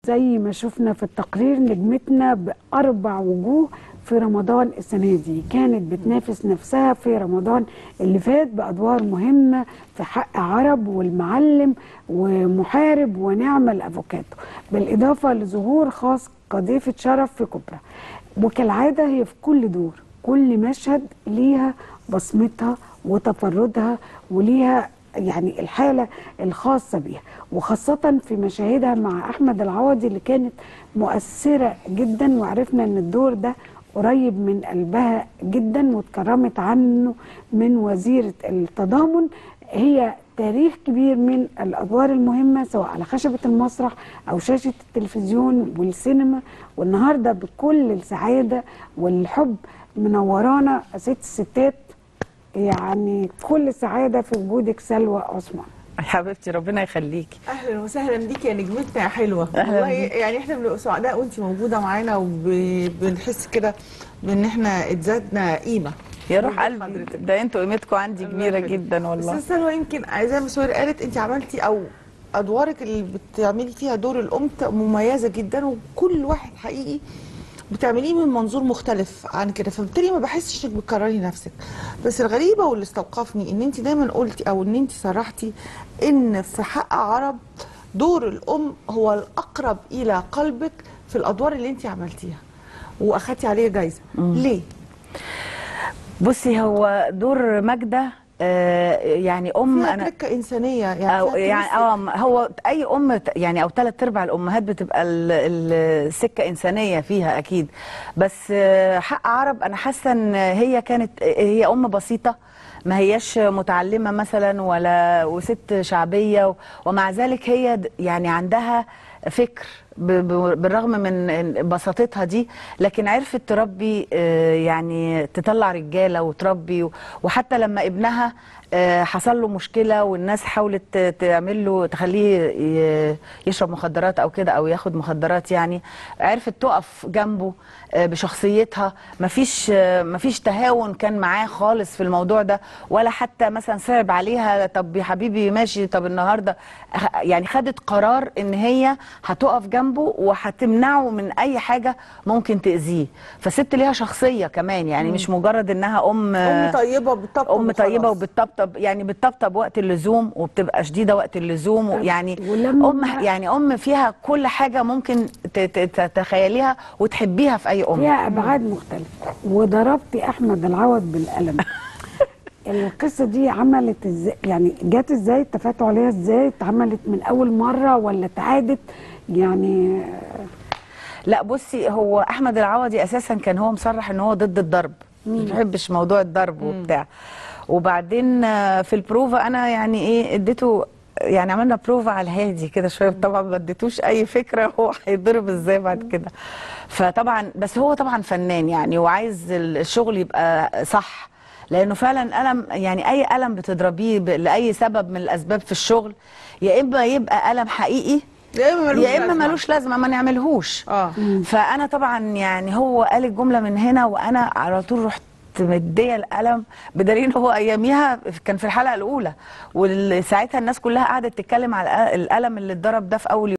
زي ما شفنا في التقرير نجمتنا بأربع وجوه في رمضان السنة دي كانت بتنافس نفسها في رمضان اللي فات بأدوار مهمة في حق عرب والمعلم ومحارب ونعمة الأفوكاتو بالإضافة لظهور خاص كضيفة شرف في كبرى وكالعادة هي في كل دور كل مشهد ليها بصمتها وتفردها وليها يعني الحالة الخاصة بيها وخاصة في مشاهدها مع أحمد العوضي اللي كانت مؤثرة جدا وعرفنا أن الدور ده قريب من قلبها جدا واتكرمت عنه من وزيرة التضامن هي تاريخ كبير من الأدوار المهمة سواء على خشبة المسرح أو شاشة التلفزيون والسينما والنهاردة بكل السعادة والحب منورانا ست الستات يعني كل سعادة في وجودك سلوى عثمان يا حبيبتي ربنا يخليكي اهلا وسهلا بيكي يا نجمتنا يا حلوه أهلاً والله بيكي. يعني احنا بنبقى سعداء وانت موجوده معانا وبنحس كده بان احنا اتزادنا قيمه يا روح حضرتك. قلبي ده انتوا قيمتكم عندي الله كبيره يخليك. جدا والله استاذ سلوى يمكن زي ما سهير قالت انت عملتي او ادوارك اللي بتعملي فيها دور الام ت- مميزه جدا وكل واحد حقيقي بتعمليه من منظور مختلف عن كده فبالتالي ما بحسش انك بتكرري نفسك بس الغريبه واللي استوقفني ان انت دايما قلتي او ان انت صرحتي ان في حق عرب دور الام هو الاقرب الى قلبك في الادوار اللي انت عملتيها واخدتي عليه جايزه ليه بصي هو دور ماجده آه يعني ام فيها انا تركه انسانيه يعني أو فيها يعني تمثل. اه هو اي ام ت- يعني او ثلاث ارباع الامهات بتبقى ال- ال- السكه انسانيه فيها اكيد بس آه، حق عرب انا حاسه ان هي كانت هي ام بسيطه ما هياش متعلمه مثلا ولا وست شعبيه و- ومع ذلك هي د- يعني عندها فكر ب- ب- بالرغم من بساطتها دي لكن عرفت تربي آه، يعني تطلع رجاله وتربي و- وحتى لما ابنها آه، حصل له مشكله والناس حاولت ت- تعمل له تخليه ي- يشرب مخدرات او كده او ياخد مخدرات يعني عرفت تقف جنبه آه، بشخصيتها مفيش آه، مفيش تهاون كان معاه خالص في الموضوع ده ولا حتى مثلا صعب عليها طب يا حبيبي ماشي طب النهارده أخ- يعني خدت قرار ان هي هتقف جنبه وهتمنعه من اي حاجه ممكن تاذيه فست ليها شخصيه كمان يعني مش مجرد انها ام ام طيبه بتطبطب ام طيبه وخلاص. وبتطبطب يعني بتطبطب وقت اللزوم وبتبقى شديده وقت اللزوم يعني ولما- ام يعني ام فيها كل حاجه ممكن ت- ت- تتخيليها وتحبيها في اي ام فيها ابعاد مختلفه وضربتي احمد العوض بالقلم القصه دي عملت ازاي يعني جت ازاي اتفقتوا عليها ازاي اتعملت من اول مره ولا اتعادت يعني لا بصي هو احمد العوضي اساسا كان هو مصرح ان هو ضد الضرب ما بيحبش موضوع الضرب وبتاع وبعدين آه، في البروفا انا يعني ايه اديته يعني عملنا بروفا على الهادي كده شويه طبعا ما اديتوش اي فكره هو هيضرب ازاي بعد كده فطبعا بس هو طبعا فنان يعني وعايز الشغل يبقى صح لانه فعلا قلم يعني اي قلم بتضربيه ب- لاي سبب من الاسباب في الشغل يا اما يبقى قلم حقيقي يا اما ملوش يا اما لازمة. ملوش لازمه ما نعملهوش اه فانا طبعا يعني هو قال الجمله من هنا وانا على طول رحت مديه القلم بدليل إن هو اياميها كان في الحلقه الاولى وساعتها الناس كلها قعدت تتكلم على القلم اللي اتضرب ده في اول